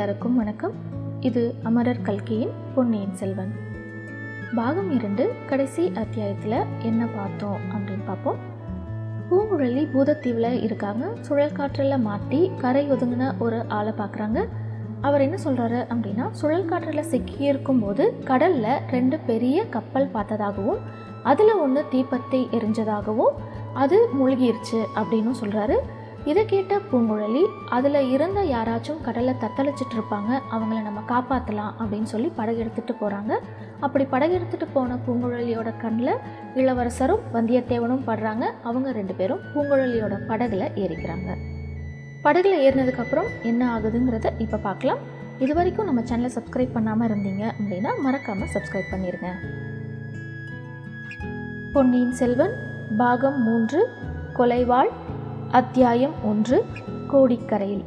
எல்லாருக்கும் வணக்கம் இது அமரர் கல்கியின் பொன்னியின் செல்வன் பாகம் இரண்டு கடைசி அத்தியாயத்தில் என்ன பார்த்தோம் அப்படின்னு பார்ப்போம் பூங்குழலி பூதத்தீவில் இருக்காங்க சுழல் காற்றில் மாட்டி கரை ஒதுங்கின ஒரு ஆளை பார்க்குறாங்க அவர் என்ன சொல்கிறாரு அப்படின்னா சுழல் காற்றில் சிக்கியிருக்கும் போது கடலில் ரெண்டு பெரிய கப்பல் பார்த்ததாகவும் அதில் ஒன்று தீப்பத்தை எரிஞ்சதாகவும் அது மூழ்கிருச்சு அப்படின்னு சொல்கிறாரு இதை கேட்ட பூங்குழலி அதில் இருந்த யாராச்சும் கடலில் தத்தளிச்சிட்டு இருப்பாங்க அவங்கள நம்ம காப்பாற்றலாம் அப்படின்னு சொல்லி படகு எடுத்துகிட்டு போகிறாங்க அப்படி படகு எடுத்துகிட்டு போன பூங்குழலியோட கண்ணில் இளவரசரும் வந்தியத்தேவனும் படுறாங்க அவங்க ரெண்டு பேரும் பூங்குழலியோட படகுல ஏறிக்கிறாங்க படகுல ஏறினதுக்கப்புறம் என்ன ஆகுதுங்கிறத இப்போ பார்க்கலாம் இது வரைக்கும் நம்ம சேனலை சப்ஸ்கிரைப் பண்ணாமல் இருந்தீங்க அப்படின்னா மறக்காமல் சப்ஸ்கிரைப் பண்ணிடுங்க பொன்னியின் செல்வன் பாகம் மூன்று கொலைவாள் அத்தியாயம் ஒன்று கோடிக்கரையில்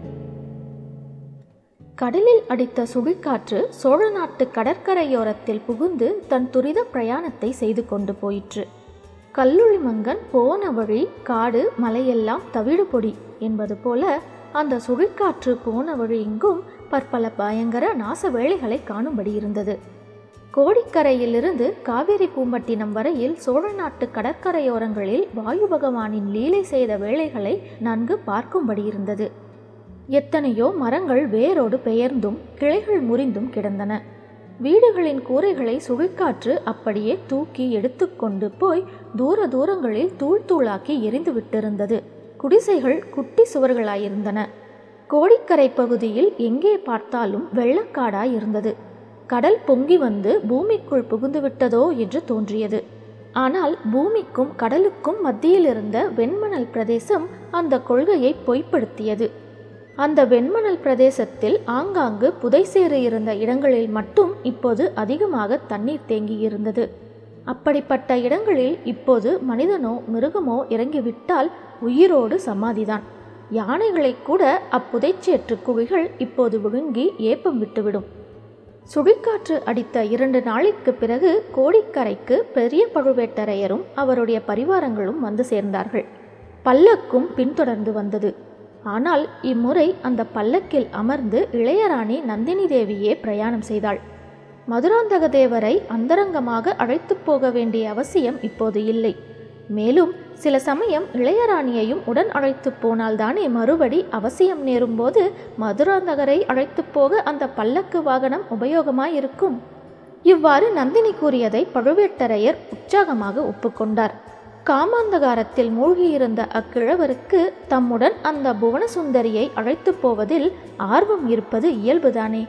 கடலில் அடித்த சுழிக்காற்று சோழ நாட்டு கடற்கரையோரத்தில் புகுந்து தன் துரித பிரயாணத்தை செய்து கொண்டு போயிற்று கல்லுளி மங்கன் போன வழி காடு மலையெல்லாம் தவிடு பொடி என்பது போல அந்த சுழிக்காற்று போன வழி எங்கும் பற்பல பயங்கர நாச வேலைகளை காணும்படி இருந்தது கோடிக்கரையிலிருந்து காவிரி பூம்பட்டினம் வரையில் சோழ நாட்டு கடற்கரையோரங்களில் வாயு பகவானின் லீலை செய்த வேலைகளை நன்கு பார்க்கும்படி இருந்தது எத்தனையோ மரங்கள் வேரோடு பெயர்ந்தும் கிளைகள் முறிந்தும் கிடந்தன வீடுகளின் கூரைகளை சுழிக்காற்று அப்படியே தூக்கி எடுத்துக்கொண்டு போய் தூர தூரங்களில் தூள் தூளாக்கி எரிந்து விட்டிருந்தது குடிசைகள் குட்டி சுவர்களாயிருந்தன கோடிக்கரை பகுதியில் எங்கே பார்த்தாலும் வெள்ளக்காடாய் இருந்தது கடல் பொங்கி வந்து பூமிக்குள் புகுந்து விட்டதோ என்று தோன்றியது ஆனால் பூமிக்கும் கடலுக்கும் மத்தியில் இருந்த வெண்மணல் பிரதேசம் அந்த கொள்கையை பொய்ப்படுத்தியது அந்த வெண்மணல் பிரதேசத்தில் ஆங்காங்கு புதைசேறு இருந்த இடங்களில் மட்டும் இப்போது அதிகமாக தண்ணீர் தேங்கி இருந்தது அப்படிப்பட்ட இடங்களில் இப்போது மனிதனோ மிருகமோ இறங்கிவிட்டால் உயிரோடு சமாதிதான் யானைகளை கூட அப்புதைச்சேற்று குழிகள் இப்போது விழுங்கி ஏப்பம் விட்டுவிடும் சுழிக்காற்று அடித்த இரண்டு நாளைக்கு பிறகு கோடிக்கரைக்கு பெரிய பழுவேட்டரையரும் அவருடைய பரிவாரங்களும் வந்து சேர்ந்தார்கள் பல்லக்கும் பின்தொடர்ந்து வந்தது ஆனால் இம்முறை அந்த பல்லக்கில் அமர்ந்து இளையராணி நந்தினி தேவியே பிரயாணம் செய்தாள் மதுராந்தக தேவரை அந்தரங்கமாக அழைத்து போக வேண்டிய அவசியம் இப்போது இல்லை மேலும் சில சமயம் இளையராணியையும் உடன் அழைத்து போனால்தானே மறுபடி அவசியம் நேரும்போது மதுராந்தகரை அழைத்து போக அந்த பல்லக்கு வாகனம் உபயோகமாயிருக்கும் இவ்வாறு நந்தினி கூறியதை பழுவேட்டரையர் உற்சாகமாக ஒப்புக்கொண்டார் காமாந்தகாரத்தில் மூழ்கியிருந்த அக்கிழவருக்கு தம்முடன் அந்த புவனசுந்தரியை அழைத்து போவதில் ஆர்வம் இருப்பது இயல்புதானே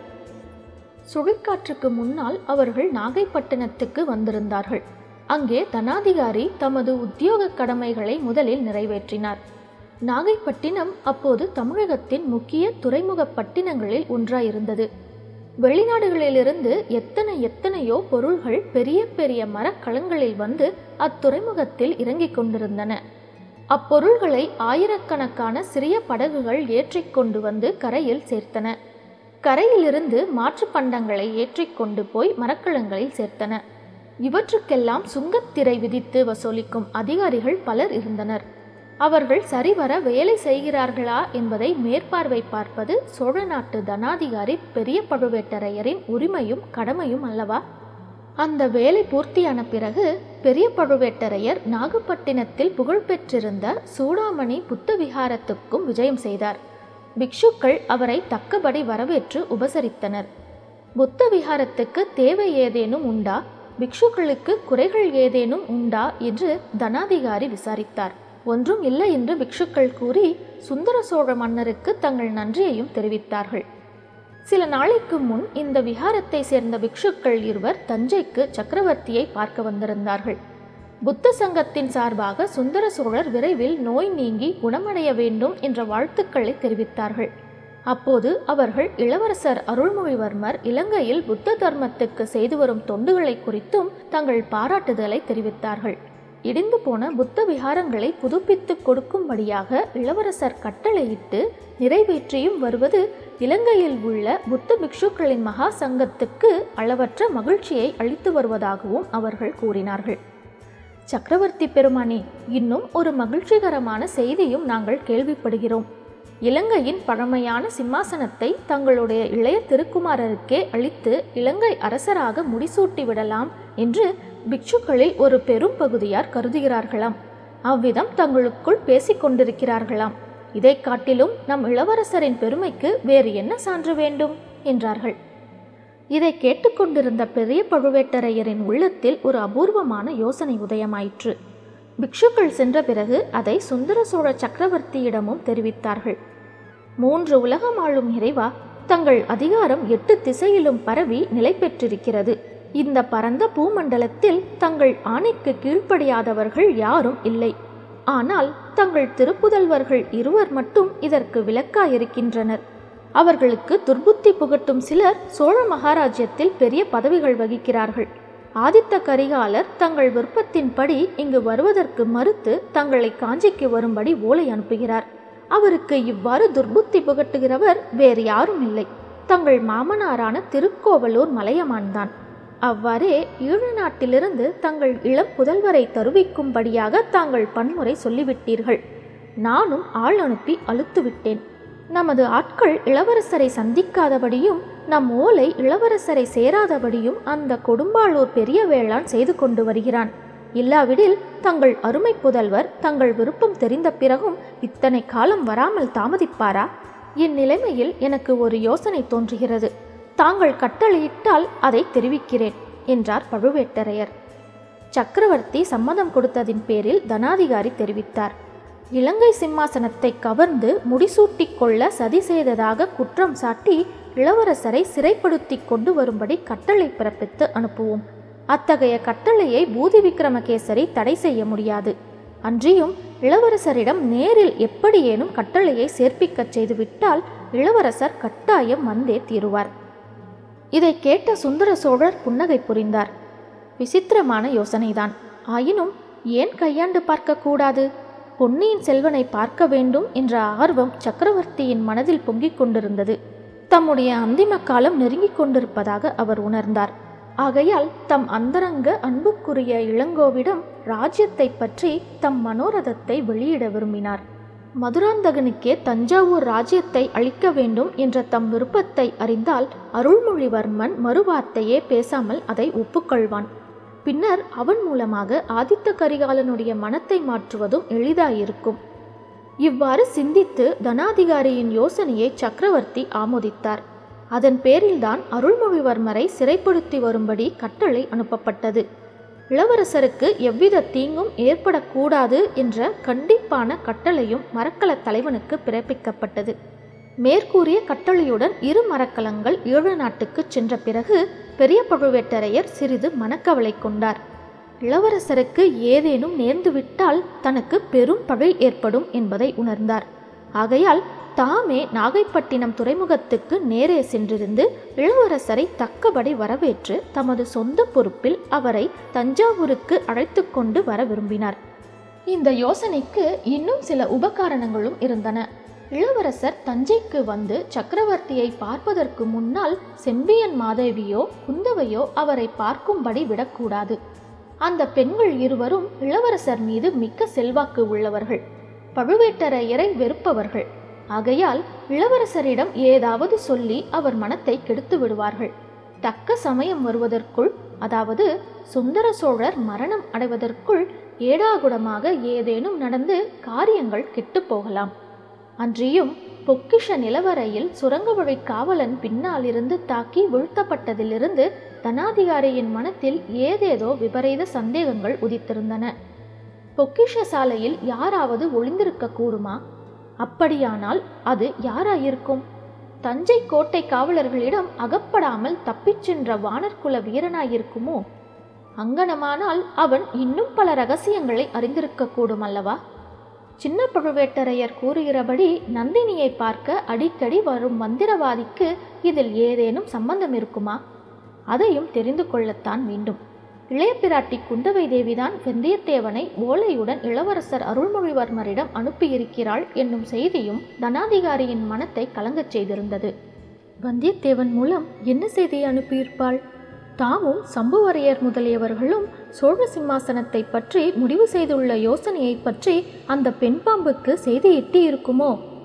சுழிக்காற்றுக்கு முன்னால் அவர்கள் நாகைப்பட்டினத்துக்கு வந்திருந்தார்கள் அங்கே தனாதிகாரி தமது உத்தியோக கடமைகளை முதலில் நிறைவேற்றினார் நாகைப்பட்டினம் அப்போது தமிழகத்தின் முக்கிய துறைமுக பட்டினங்களில் ஒன்றாயிருந்தது வெளிநாடுகளிலிருந்து எத்தனை எத்தனையோ பொருள்கள் பெரிய பெரிய மரக்கலங்களில் வந்து அத்துறைமுகத்தில் இறங்கிக் கொண்டிருந்தன அப்பொருள்களை ஆயிரக்கணக்கான சிறிய படகுகள் ஏற்றிக்கொண்டு வந்து கரையில் சேர்த்தன கரையிலிருந்து மாற்று பண்டங்களை ஏற்றிக்கொண்டு போய் மரக்கலங்களில் சேர்த்தன இவற்றுக்கெல்லாம் சுங்கத்திரை விதித்து வசூலிக்கும் அதிகாரிகள் பலர் இருந்தனர் அவர்கள் சரிவர வேலை செய்கிறார்களா என்பதை மேற்பார்வை பார்ப்பது சோழ நாட்டு தனாதிகாரி பெரிய பழுவேட்டரையரின் உரிமையும் கடமையும் அல்லவா அந்த வேலை பூர்த்தியான பிறகு பெரிய பழுவேட்டரையர் நாகப்பட்டினத்தில் புகழ்பெற்றிருந்த சூடாமணி புத்த விகாரத்துக்கும் விஜயம் செய்தார் பிக்ஷுக்கள் அவரை தக்கபடி வரவேற்று உபசரித்தனர் புத்த விகாரத்துக்கு தேவை ஏதேனும் உண்டா பிக்ஷுக்களுக்கு குறைகள் ஏதேனும் உண்டா என்று தனாதிகாரி விசாரித்தார் ஒன்றும் இல்லை என்று பிக்ஷுக்கள் கூறி சுந்தர சோழ மன்னருக்கு தங்கள் நன்றியையும் தெரிவித்தார்கள் சில நாளைக்கு முன் இந்த விகாரத்தை சேர்ந்த பிக்ஷுக்கள் இருவர் தஞ்சைக்கு சக்கரவர்த்தியை பார்க்க வந்திருந்தார்கள் புத்த சங்கத்தின் சார்பாக சுந்தர சோழர் விரைவில் நோய் நீங்கி குணமடைய வேண்டும் என்ற வாழ்த்துக்களை தெரிவித்தார்கள் அப்போது அவர்கள் இளவரசர் அருள்மொழிவர்மர் இலங்கையில் புத்த தர்மத்துக்கு செய்து வரும் தொண்டுகளை குறித்தும் தங்கள் பாராட்டுதலை தெரிவித்தார்கள் இடிந்து போன புத்த விகாரங்களை புதுப்பித்து கொடுக்கும்படியாக இளவரசர் கட்டளையிட்டு நிறைவேற்றியும் வருவது இலங்கையில் உள்ள புத்த பிக்ஷுக்களின் மகா சங்கத்துக்கு அளவற்ற மகிழ்ச்சியை அளித்து வருவதாகவும் அவர்கள் கூறினார்கள் சக்கரவர்த்தி பெருமானே இன்னும் ஒரு மகிழ்ச்சிகரமான செய்தியும் நாங்கள் கேள்விப்படுகிறோம் இலங்கையின் பழமையான சிம்மாசனத்தை தங்களுடைய இளைய திருக்குமாரருக்கே அளித்து இலங்கை அரசராக முடிசூட்டி விடலாம் என்று பிக்ஷுக்களில் ஒரு பெரும் பகுதியார் கருதுகிறார்களாம் அவ்விதம் தங்களுக்குள் பேசிக் கொண்டிருக்கிறார்களாம் இதை காட்டிலும் நம் இளவரசரின் பெருமைக்கு வேறு என்ன சான்று வேண்டும் என்றார்கள் இதை கேட்டுக்கொண்டிருந்த பெரிய பழுவேட்டரையரின் உள்ளத்தில் ஒரு அபூர்வமான யோசனை உதயமாயிற்று பிக்ஷுக்கள் சென்ற பிறகு அதை சுந்தர சோழ சக்கரவர்த்தியிடமும் தெரிவித்தார்கள் மூன்று உலகம் ஆளும் இறைவா தங்கள் அதிகாரம் எட்டு திசையிலும் பரவி நிலை பெற்றிருக்கிறது இந்த பரந்த பூமண்டலத்தில் தங்கள் ஆணைக்கு கீழ்ப்படியாதவர்கள் யாரும் இல்லை ஆனால் தங்கள் திருப்புதல்வர்கள் இருவர் மட்டும் இதற்கு விலக்காயிருக்கின்றனர் அவர்களுக்கு துர்புத்தி புகட்டும் சிலர் சோழ மகாராஜ்யத்தில் பெரிய பதவிகள் வகிக்கிறார்கள் ஆதித்த கரிகாலர் தங்கள் விருப்பத்தின்படி இங்கு வருவதற்கு மறுத்து தங்களை காஞ்சிக்கு வரும்படி ஓலை அனுப்புகிறார் அவருக்கு இவ்வாறு துர்புத்தி புகட்டுகிறவர் வேறு யாரும் இல்லை தங்கள் மாமனாரான திருக்கோவலூர் மலையமான்தான் அவ்வாறே ஈழ நாட்டிலிருந்து தங்கள் இளம் புதல்வரை தருவிக்கும்படியாக தாங்கள் பன்முறை சொல்லிவிட்டீர்கள் நானும் ஆள் அனுப்பி அழுத்துவிட்டேன் நமது ஆட்கள் இளவரசரை சந்திக்காதபடியும் நம் ஓலை இளவரசரை சேராதபடியும் அந்த கொடும்பாளூர் பெரிய வேளான் செய்து கொண்டு வருகிறான் இல்லாவிடில் தங்கள் அருமை புதல்வர் தங்கள் விருப்பம் தெரிந்த பிறகும் இத்தனை காலம் வராமல் தாமதிப்பாரா இந்நிலைமையில் எனக்கு ஒரு யோசனை தோன்றுகிறது தாங்கள் கட்டளையிட்டால் அதை தெரிவிக்கிறேன் என்றார் பழுவேட்டரையர் சக்கரவர்த்தி சம்மதம் கொடுத்ததின் பேரில் தனாதிகாரி தெரிவித்தார் இலங்கை சிம்மாசனத்தை கவர்ந்து முடிசூட்டிக் கொள்ள சதி செய்ததாக குற்றம் சாட்டி இளவரசரை சிறைப்படுத்தி கொண்டு வரும்படி கட்டளை பிறப்பித்து அனுப்புவோம் அத்தகைய கட்டளையை பூதி விக்ரமகேசரி தடை செய்ய முடியாது அன்றியும் இளவரசரிடம் நேரில் எப்படியேனும் கட்டளையை சேர்ப்பிக்கச் செய்துவிட்டால் இளவரசர் கட்டாயம் வந்தே தீருவார் இதை கேட்ட சுந்தர சோழர் புன்னகை புரிந்தார் விசித்திரமான யோசனைதான் ஆயினும் ஏன் கையாண்டு பார்க்கக்கூடாது பொன்னியின் செல்வனை பார்க்க வேண்டும் என்ற ஆர்வம் சக்கரவர்த்தியின் மனதில் பொங்கிக் கொண்டிருந்தது தம்முடைய அந்திம காலம் நெருங்கிக் கொண்டிருப்பதாக அவர் உணர்ந்தார் ஆகையால் தம் அந்தரங்க அன்புக்குரிய இளங்கோவிடம் ராஜ்யத்தை பற்றி தம் மனோரதத்தை வெளியிட விரும்பினார் மதுராந்தகனுக்கே தஞ்சாவூர் ராஜ்யத்தை அளிக்க வேண்டும் என்ற தம் விருப்பத்தை அறிந்தால் அருள்மொழிவர்மன் மறுவார்த்தையே பேசாமல் அதை ஒப்புக்கொள்வான் பின்னர் அவன் மூலமாக ஆதித்த கரிகாலனுடைய மனத்தை மாற்றுவதும் எளிதாயிருக்கும் இவ்வாறு சிந்தித்து தனாதிகாரியின் யோசனையை சக்கரவர்த்தி ஆமோதித்தார் அதன் பேரில்தான் அருள்மொழிவர்மரை சிறைப்படுத்தி வரும்படி கட்டளை அனுப்பப்பட்டது இளவரசருக்கு எவ்வித தீங்கும் ஏற்படக்கூடாது என்ற கண்டிப்பான கட்டளையும் மரக்கலத் தலைவனுக்கு பிறப்பிக்கப்பட்டது மேற்கூறிய கட்டளையுடன் இரு மரக்கலங்கள் ஈழ நாட்டுக்கு சென்ற பிறகு பெரிய பழுவேட்டரையர் சிறிது மனக்கவலை கொண்டார் இளவரசருக்கு ஏதேனும் நேர்ந்துவிட்டால் தனக்கு பெரும் பகை ஏற்படும் என்பதை உணர்ந்தார் ஆகையால் தாமே நாகைப்பட்டினம் துறைமுகத்துக்கு நேரே சென்றிருந்து இளவரசரை தக்கபடி வரவேற்று தமது சொந்த பொறுப்பில் அவரை தஞ்சாவூருக்கு அழைத்து கொண்டு வர விரும்பினார் இந்த யோசனைக்கு இன்னும் சில உபகாரணங்களும் இருந்தன இளவரசர் தஞ்சைக்கு வந்து சக்கரவர்த்தியை பார்ப்பதற்கு முன்னால் செம்பியன் மாதேவியோ குந்தவையோ அவரை பார்க்கும்படி விடக்கூடாது அந்த பெண்கள் இருவரும் இளவரசர் மீது மிக்க செல்வாக்கு உள்ளவர்கள் பழுவேட்டரையரை வெறுப்பவர்கள் ஆகையால் இளவரசரிடம் ஏதாவது சொல்லி அவர் மனத்தை கெடுத்து விடுவார்கள் தக்க சமயம் வருவதற்குள் அதாவது சுந்தர சோழர் மரணம் அடைவதற்குள் ஏடாகுடமாக ஏதேனும் நடந்து காரியங்கள் கெட்டு போகலாம் அன்றியும் பொக்கிஷ நிலவரையில் சுரங்க வழி காவலன் பின்னாலிருந்து தாக்கி வீழ்த்தப்பட்டதிலிருந்து தனாதிகாரியின் மனத்தில் ஏதேதோ விபரீத சந்தேகங்கள் உதித்திருந்தன பொக்கிஷ சாலையில் யாராவது ஒளிந்திருக்க கூடுமா அப்படியானால் அது யாராயிருக்கும் தஞ்சை கோட்டை காவலர்களிடம் அகப்படாமல் தப்பிச் சென்ற வானர்குல வீரனாயிருக்குமோ அங்கனமானால் அவன் இன்னும் பல ரகசியங்களை அறிந்திருக்கக்கூடும் அல்லவா சின்ன பழுவேட்டரையர் கூறுகிறபடி நந்தினியை பார்க்க அடிக்கடி வரும் மந்திரவாதிக்கு இதில் ஏதேனும் சம்பந்தம் இருக்குமா அதையும் தெரிந்து கொள்ளத்தான் வேண்டும் இளைய பிராட்டி குந்தவை தேவிதான் வெந்தயத்தேவனை ஓலையுடன் இளவரசர் அருள்மொழிவர்மரிடம் அனுப்பியிருக்கிறாள் என்னும் செய்தியும் தனாதிகாரியின் மனத்தை கலங்கச் செய்திருந்தது வந்தியத்தேவன் மூலம் என்ன செய்தியை அனுப்பியிருப்பாள் தாமும் சம்புவரையர் முதலியவர்களும் சோழ சிம்மாசனத்தை பற்றி முடிவு செய்துள்ள யோசனையை பற்றி அந்த பெண் பாம்புக்கு செய்தி எட்டி இருக்குமோ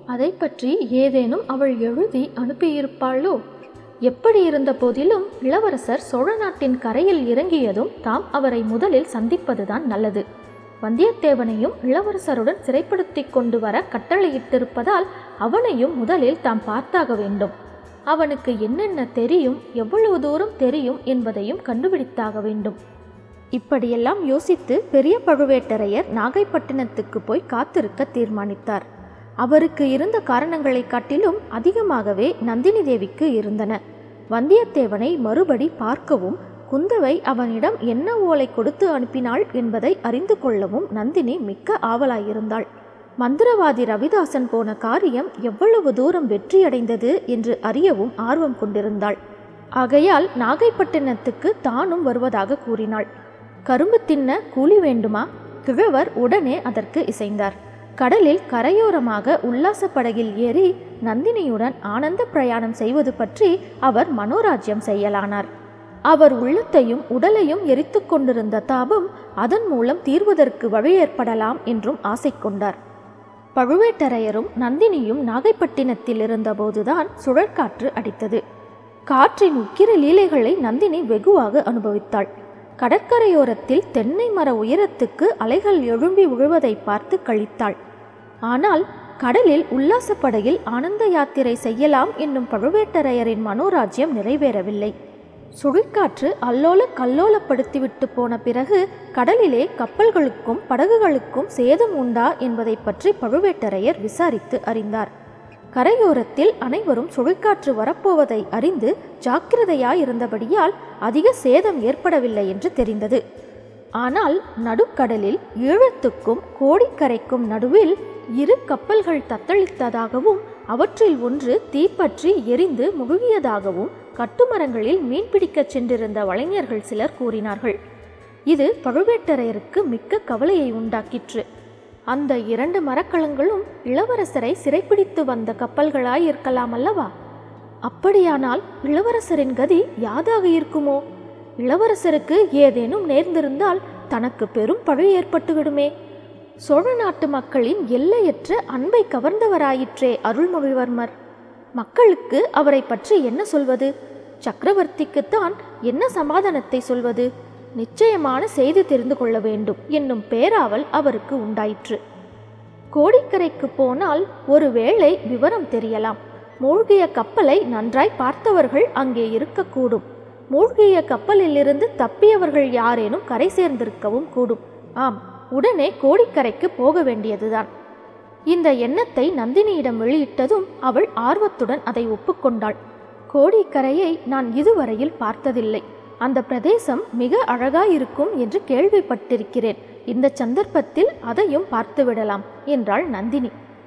அதை பற்றி ஏதேனும் அவள் எழுதி அனுப்பியிருப்பாளோ எப்படி இருந்த போதிலும் இளவரசர் சோழ நாட்டின் கரையில் இறங்கியதும் தாம் அவரை முதலில் சந்திப்பதுதான் நல்லது வந்தியத்தேவனையும் இளவரசருடன் சிறைப்படுத்திக் கொண்டு வர கட்டளையிட்டிருப்பதால் அவனையும் முதலில் தாம் பார்த்தாக வேண்டும் அவனுக்கு என்னென்ன தெரியும் எவ்வளவு தூரம் தெரியும் என்பதையும் கண்டுபிடித்தாக வேண்டும் இப்படியெல்லாம் யோசித்து பெரிய பழுவேட்டரையர் நாகைப்பட்டினத்துக்கு போய் காத்திருக்க தீர்மானித்தார் அவருக்கு இருந்த காரணங்களைக் காட்டிலும் அதிகமாகவே நந்தினி தேவிக்கு இருந்தன வந்தியத்தேவனை மறுபடி பார்க்கவும் குந்தவை அவனிடம் என்ன ஓலை கொடுத்து அனுப்பினாள் என்பதை அறிந்து கொள்ளவும் நந்தினி மிக்க ஆவலாயிருந்தாள் மந்திரவாதி ரவிதாசன் போன காரியம் எவ்வளவு தூரம் வெற்றியடைந்தது என்று அறியவும் ஆர்வம் கொண்டிருந்தாள் ஆகையால் நாகைப்பட்டினத்துக்கு தானும் வருவதாக கூறினாள் கரும்பு தின்ன கூலி வேண்டுமா கிழவர் உடனே அதற்கு இசைந்தார் கடலில் கரையோரமாக உல்லாச படகில் ஏறி நந்தினியுடன் ஆனந்த பிரயாணம் செய்வது பற்றி அவர் மனோராஜ்யம் செய்யலானார் அவர் உள்ளத்தையும் உடலையும் எரித்து கொண்டிருந்த தாபம் அதன் மூலம் தீர்வதற்கு வழி ஏற்படலாம் என்றும் ஆசை கொண்டார் பழுவேட்டரையரும் நந்தினியும் நாகைப்பட்டினத்தில் இருந்தபோதுதான் சுழற்காற்று அடித்தது காற்றின் உக்கிர லீலைகளை நந்தினி வெகுவாக அனுபவித்தாள் கடற்கரையோரத்தில் தென்னை மர உயரத்துக்கு அலைகள் எழும்பி விழுவதை பார்த்து கழித்தாள் ஆனால் கடலில் உல்லாச படகில் ஆனந்த யாத்திரை செய்யலாம் என்னும் பழுவேட்டரையரின் மனோராஜ்யம் நிறைவேறவில்லை சுழிக்காற்று அல்லோல கல்லோலப்படுத்திவிட்டு போன பிறகு கடலிலே கப்பல்களுக்கும் படகுகளுக்கும் சேதம் உண்டா என்பதை பற்றி பழுவேட்டரையர் விசாரித்து அறிந்தார் கரையோரத்தில் அனைவரும் சுழிக்காற்று வரப்போவதை அறிந்து ஜாக்கிரதையாயிருந்தபடியால் அதிக சேதம் ஏற்படவில்லை என்று தெரிந்தது ஆனால் நடுக்கடலில் ஈழத்துக்கும் கோடிக்கரைக்கும் நடுவில் இரு கப்பல்கள் தத்தளித்ததாகவும் அவற்றில் ஒன்று தீப்பற்றி எரிந்து முழுகியதாகவும் கட்டுமரங்களில் மீன்பிடிக்கச் சென்றிருந்த வலைஞர்கள் சிலர் கூறினார்கள் இது பழுவேட்டரையருக்கு மிக்க கவலையை உண்டாக்கிற்று அந்த இரண்டு மரக்கலங்களும் இளவரசரை சிறைப்பிடித்து வந்த கப்பல்களாய் இருக்கலாம் அல்லவா அப்படியானால் இளவரசரின் கதி யாதாக இருக்குமோ இளவரசருக்கு ஏதேனும் நேர்ந்திருந்தால் தனக்கு பெரும் பழி ஏற்பட்டுவிடுமே சோழ நாட்டு மக்களின் எல்லையற்ற அன்பை கவர்ந்தவராயிற்றே அருள்மொழிவர்மர் மக்களுக்கு அவரை பற்றி என்ன சொல்வது சக்கரவர்த்திக்குத்தான் என்ன சமாதானத்தை சொல்வது நிச்சயமான செய்தி தெரிந்து கொள்ள வேண்டும் என்னும் பேராவல் அவருக்கு உண்டாயிற்று கோடிக்கரைக்கு போனால் ஒருவேளை விவரம் தெரியலாம் மூழ்கிய கப்பலை நன்றாய் பார்த்தவர்கள் அங்கே இருக்கக்கூடும் மூழ்கிய கப்பலிலிருந்து தப்பியவர்கள் யாரேனும் கரை சேர்ந்திருக்கவும் கூடும் ஆம் உடனே கோடிக்கரைக்கு போக வேண்டியதுதான் இந்த எண்ணத்தை நந்தினியிடம் வெளியிட்டதும் அவள் ஆர்வத்துடன் அதை ஒப்புக்கொண்டாள் கோடிக்கரையை நான் இதுவரையில் பார்த்ததில்லை அந்த பிரதேசம் மிக அழகாயிருக்கும் என்று கேள்விப்பட்டிருக்கிறேன் இந்த சந்தர்ப்பத்தில் அதையும் பார்த்துவிடலாம் என்றாள் நந்தினி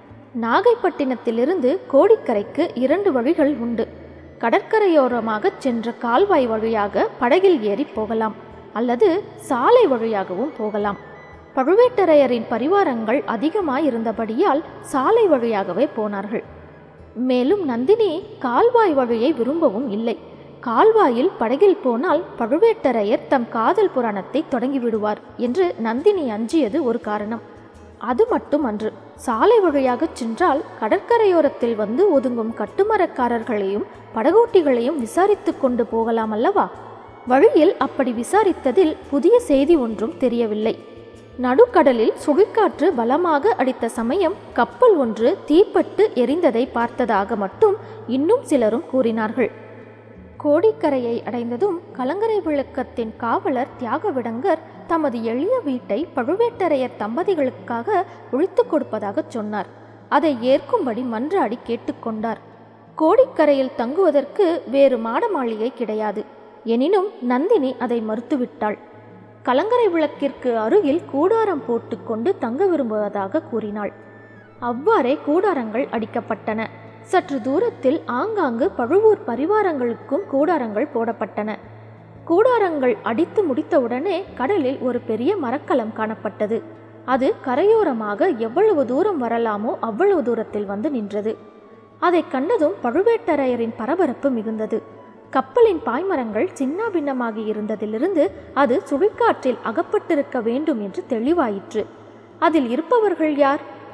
நாகைப்பட்டினத்திலிருந்து கோடிக்கரைக்கு இரண்டு வழிகள் உண்டு கடற்கரையோரமாகச் சென்ற கால்வாய் வழியாக படகில் ஏறி போகலாம் அல்லது சாலை வழியாகவும் போகலாம் பழுவேட்டரையரின் பரிவாரங்கள் அதிகமாயிருந்தபடியால் சாலை வழியாகவே போனார்கள் மேலும் நந்தினி கால்வாய் வழியை விரும்பவும் இல்லை கால்வாயில் படகில் போனால் பழுவேட்டரையர் தம் காதல் புராணத்தை தொடங்கிவிடுவார் என்று நந்தினி அஞ்சியது ஒரு காரணம் அது மட்டும் அன்று சாலை வழியாகச் சென்றால் கடற்கரையோரத்தில் வந்து ஒதுங்கும் கட்டுமரக்காரர்களையும் படகோட்டிகளையும் விசாரித்து கொண்டு போகலாம் அல்லவா வழியில் அப்படி விசாரித்ததில் புதிய செய்தி ஒன்றும் தெரியவில்லை நடுக்கடலில் சுழிக்காற்று பலமாக அடித்த சமயம் கப்பல் ஒன்று தீப்பட்டு எரிந்ததை பார்த்ததாக மட்டும் இன்னும் சிலரும் கூறினார்கள் கோடிக்கரையை அடைந்ததும் கலங்கரை விளக்கத்தின் காவலர் தியாகவிடங்கர் தமது எளிய வீட்டை பழுவேட்டரையர் தம்பதிகளுக்காக ஒழித்து கொடுப்பதாகச் சொன்னார் அதை ஏற்கும்படி மன்றாடி கேட்டுக்கொண்டார் கோடிக்கரையில் தங்குவதற்கு வேறு மாட மாளிகை கிடையாது எனினும் நந்தினி அதை மறுத்துவிட்டாள் கலங்கரை விளக்கிற்கு அருகில் கூடாரம் போட்டுக்கொண்டு தங்க விரும்புவதாக கூறினாள் அவ்வாறே கூடாரங்கள் அடிக்கப்பட்டன சற்று தூரத்தில் ஆங்காங்கு பழுவூர் பரிவாரங்களுக்கும் கூடாரங்கள் போடப்பட்டன கூடாரங்கள் அடித்து முடித்தவுடனே கடலில் ஒரு பெரிய மரக்கலம் காணப்பட்டது அது கரையோரமாக எவ்வளவு தூரம் வரலாமோ அவ்வளவு தூரத்தில் வந்து நின்றது அதை கண்டதும் பழுவேட்டரையரின் பரபரப்பு மிகுந்தது கப்பலின் பாய்மரங்கள் சின்னாபின்னமாகி இருந்ததிலிருந்து அது சுழிக்காற்றில் அகப்பட்டிருக்க வேண்டும் என்று தெளிவாயிற்று அதில் இருப்பவர்கள் யார்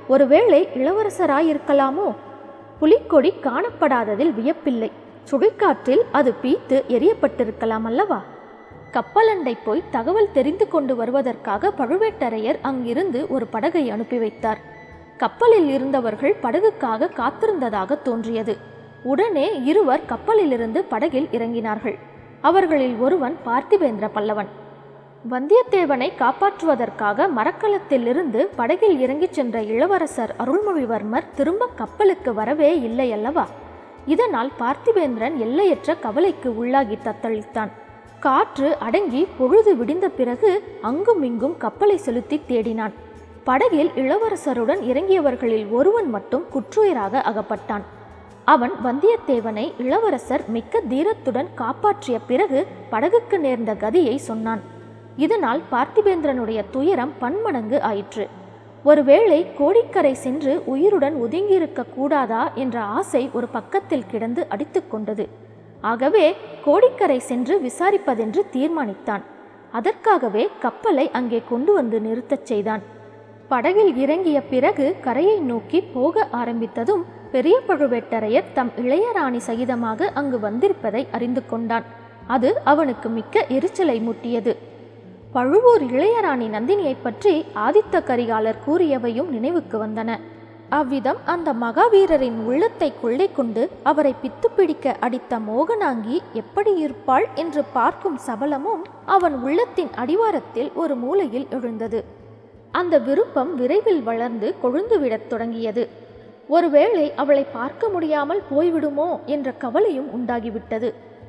ஒருவேளை இளவரசராயிருக்கலாமோ புலிக்கொடி காணப்படாததில் வியப்பில்லை சுழிக்காற்றில் அது பீத்து எரியப்பட்டிருக்கலாம் அல்லவா கப்பலண்டை போய் தகவல் தெரிந்து கொண்டு வருவதற்காக பழுவேட்டரையர் அங்கிருந்து ஒரு படகை அனுப்பி வைத்தார் கப்பலில் இருந்தவர்கள் படகுக்காக காத்திருந்ததாக தோன்றியது உடனே இருவர் கப்பலிலிருந்து படகில் இறங்கினார்கள் அவர்களில் ஒருவன் பார்த்திபேந்திர பல்லவன் வந்தியத்தேவனை காப்பாற்றுவதற்காக மரக்கலத்திலிருந்து படகில் இறங்கிச் சென்ற இளவரசர் அருள்மொழிவர்மர் திரும்ப கப்பலுக்கு வரவே இல்லை அல்லவா இதனால் பார்த்திபேந்திரன் எல்லையற்ற கவலைக்கு உள்ளாகி தத்தளித்தான் காற்று அடங்கி பொழுது விடிந்த பிறகு அங்கும் இங்கும் கப்பலை செலுத்தி தேடினான் படகில் இளவரசருடன் இறங்கியவர்களில் ஒருவன் மட்டும் குற்றுயிராக அகப்பட்டான் அவன் வந்தியத்தேவனை இளவரசர் மிக்க தீரத்துடன் காப்பாற்றிய பிறகு படகுக்கு நேர்ந்த கதியை சொன்னான் இதனால் பார்த்திபேந்திரனுடைய துயரம் பன்மடங்கு ஆயிற்று ஒருவேளை கோடிக்கரை சென்று உயிருடன் ஒதுங்கியிருக்க கூடாதா என்ற ஆசை ஒரு பக்கத்தில் கிடந்து அடித்துக் கொண்டது ஆகவே கோடிக்கரை சென்று விசாரிப்பதென்று தீர்மானித்தான் அதற்காகவே கப்பலை அங்கே கொண்டு வந்து நிறுத்தச் செய்தான் படகில் இறங்கிய பிறகு கரையை நோக்கி போக ஆரம்பித்ததும் பெரிய பழுவேட்டரையர் தம் இளையராணி சகிதமாக அங்கு வந்திருப்பதை அறிந்து கொண்டான் அது அவனுக்கு மிக்க எரிச்சலை மூட்டியது பழுவூர் இளையராணி நந்தினியைப் பற்றி ஆதித்த கரிகாலர் கூறியவையும் நினைவுக்கு வந்தன அவ்விதம் அந்த மகாவீரரின் உள்ளத்தை கொள்ளை கொண்டு அவரை பித்து பிடிக்க அடித்த மோகனாங்கி எப்படி இருப்பாள் என்று பார்க்கும் சபலமும் அவன் உள்ளத்தின் அடிவாரத்தில் ஒரு மூலையில் எழுந்தது அந்த விருப்பம் விரைவில் வளர்ந்து கொழுந்துவிடத் தொடங்கியது ஒருவேளை அவளை பார்க்க முடியாமல் போய்விடுமோ என்ற கவலையும் உண்டாகிவிட்டது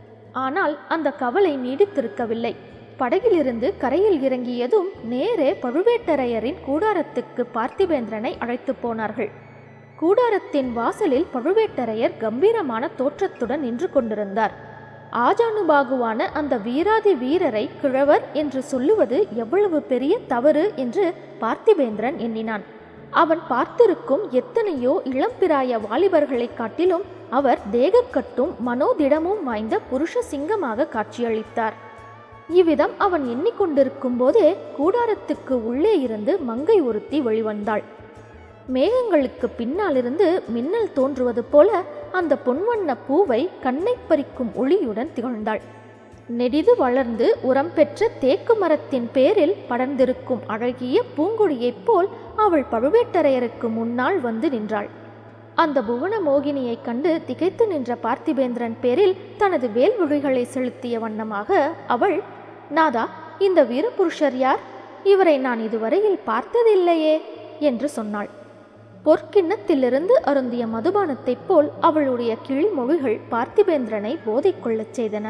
ஆனால் அந்த கவலை நீடித்திருக்கவில்லை படகிலிருந்து கரையில் இறங்கியதும் நேரே பழுவேட்டரையரின் கூடாரத்துக்கு பார்த்திபேந்திரனை அழைத்து போனார்கள் கூடாரத்தின் வாசலில் பழுவேட்டரையர் கம்பீரமான தோற்றத்துடன் நின்று கொண்டிருந்தார் ஆஜானுபாகுவான அந்த வீராதி வீரரை கிழவர் என்று சொல்லுவது எவ்வளவு பெரிய தவறு என்று பார்த்திபேந்திரன் எண்ணினான் அவன் பார்த்திருக்கும் எத்தனையோ இளம்பிராய வாலிபர்களைக் காட்டிலும் அவர் தேகக்கட்டும் மனோதிடமும் வாய்ந்த புருஷ சிங்கமாக காட்சியளித்தார் இவ்விதம் அவன் எண்ணிக்கொண்டிருக்கும் போதே கூடாரத்துக்கு உள்ளே இருந்து மங்கை ஒருத்தி வெளிவந்தாள் மேகங்களுக்கு பின்னாலிருந்து மின்னல் தோன்றுவது போல அந்த பொன்வண்ண பூவை கண்ணை பறிக்கும் ஒளியுடன் திகழ்ந்தாள் நெடிது வளர்ந்து உரம் பெற்ற தேக்கு மரத்தின் பேரில் படர்ந்திருக்கும் அழகிய பூங்கொடியைப் போல் அவள் பழுவேட்டரையருக்கு முன்னால் வந்து நின்றாள் அந்த புவன மோகினியைக் கண்டு திகைத்து நின்ற பார்த்திபேந்திரன் பேரில் தனது வேல்விழிகளை செலுத்திய வண்ணமாக அவள் நாதா இந்த வீரபுருஷர் யார் இவரை நான் இதுவரையில் பார்த்ததில்லையே என்று சொன்னாள் பொற்கிண்ணத்திலிருந்து அருந்திய மதுபானத்தைப் போல் அவளுடைய கிழிமொழிகள் பார்த்திபேந்திரனை போதை கொள்ளச் செய்தன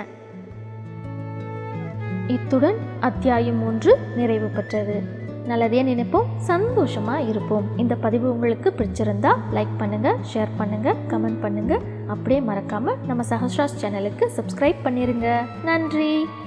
இத்துடன் அத்தியாயம் ஒன்று நிறைவு பெற்றது நல்லதே நினைப்போம் சந்தோஷமா இருப்போம் இந்த பதிவு உங்களுக்கு பிடிச்சிருந்தா லைக் பண்ணுங்க ஷேர் பண்ணுங்க கமெண்ட் பண்ணுங்க அப்படியே மறக்காம நம்ம சஹஸ்ராஸ் சேனலுக்கு சப்ஸ்கிரைப் பண்ணிருங்க நன்றி